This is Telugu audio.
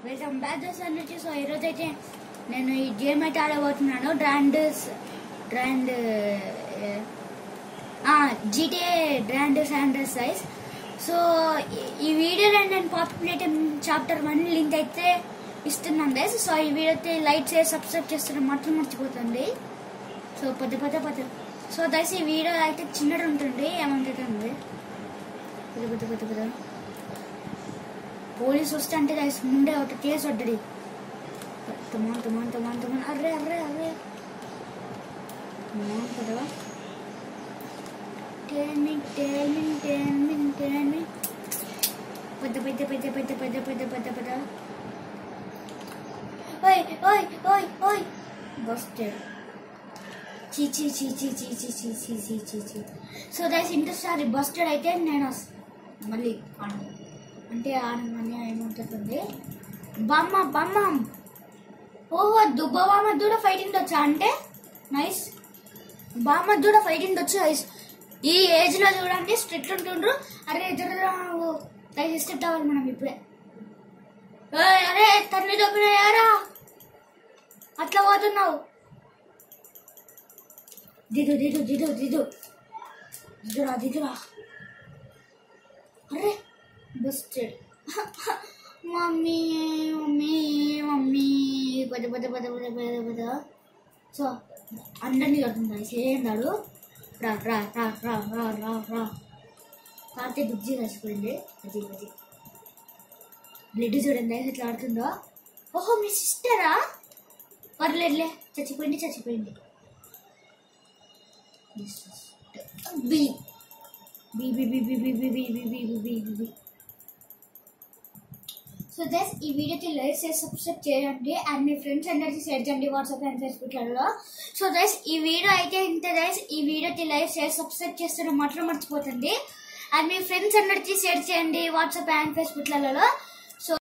వెల్కమ్ బ్యాక్ దోస్ నుంచి సో ఈరోజు అయితే నేను ఈ గేమ్ అయితే ఆడబోతున్నాను డ్రాండ్ డ్రాండ్ జీటీఏ డ్రాండ్ శాండర్ సైజ్ సో ఈ- ఈ వీడియోలో నేను పాపులేట్ చాప్టర్ వన్ లింక్ అయితే ఇస్తున్నాను గైస్ సో ఈ వీడియో అయితే లైక్ చేసి సబ్స్క్రైబ్ చేస్తున్న మాత్రం మర్చిపోతుంది సో పెద్ద పెద్ద పెద్ద సో దయచేసి ఈ వీడియో అయితే చిన్నది ఉంటుంది ఏమంటుంది పెద్ద పెద్ద పెద్ద పెద్ద పోలీస్ వస్తే అంటే దాని ముందే ఒక కేసు వడ్డది తుమాన్ తుమాన్ తుమాన్ తుమాన్ అర్రే అర్రే అర్రే తుమాన్ కదా tell me tell me tell me tell me పెద్ద పెద్ద పెద్ద పెద్ద పెద్ద పెద్ద పెద్ద పెద్ద ఓయ్ ఓయ్ ఓయ్ ఓయ్ బస్టెడ్ చీ చీ చీ చీ చీ చీ చీ చీ చీ చీ చీ సో దయచేసి ఇంట్రెస్ట్ అది బస్టెడ్ అయితే నేను వస్- మళ్ళీ ఆడను అంటే ఆడమని ఏముంటుంది బామ్మ బామ్మ ఓహో దుబ్బ బామ్మ కూడా ఫైటింగ్ వచ్చా అంటే నైస్ బామ్మ కూడా ఫైటింగ్ వచ్చు నైస్ ఈ ఏజ్ లో చూడండి స్ట్రిక్ట్ ఉంటుండ్రు అరే ఎదురురా దయచేసి స్ట్రిక్ట్ అవ్వాలి మనం ఇప్పుడే ఏయ్, అరే తల్లి దొబ్బినాయారా అట్లా పోతున్నావు దిదు దిదు దిదు దిదు దిదురా దిదురా అరే బస్టెడ్ మమ్మీ మమ్మీ మమ్మీ పద పద పద పద పద పద సో అందరినీ కడుతుంది చేయండాడు రా రా రా రా రా రా రా కాకపోతే బుజ్జి కలిసిపోయింది అది అది బ్లడ్ చూడండి ఎట్లా ఆడుతుందో ఓహో మీ సిస్టరా పర్లేదులే చచ్చిపోయింది చచ్చిపోయింది బి బి బి బి బి బి బి బి బి బి బి బి బి సో దస్ ఈ వీడియోకి లైక్ చేసి సబ్స్క్రైబ్ చేయండి అండ్ మీ ఫ్రెండ్స్ అందరికీ షేర్ చేయండి వాట్సాప్ అండ్ ఫేస్బుక్లలో సో దస్ ఈ వీడియో అయితే ఇంత దస్ ఈ వీడియోకి లైక్ చేసి సబ్స్క్రైబ్ చేస్తున్న మాత్రం మర్చిపోతుంది అండ్ మీ ఫ్రెండ్స్ అందరికీ షేర్ చేయండి వాట్సాప్ అండ్ ఫేస్బుక్లలో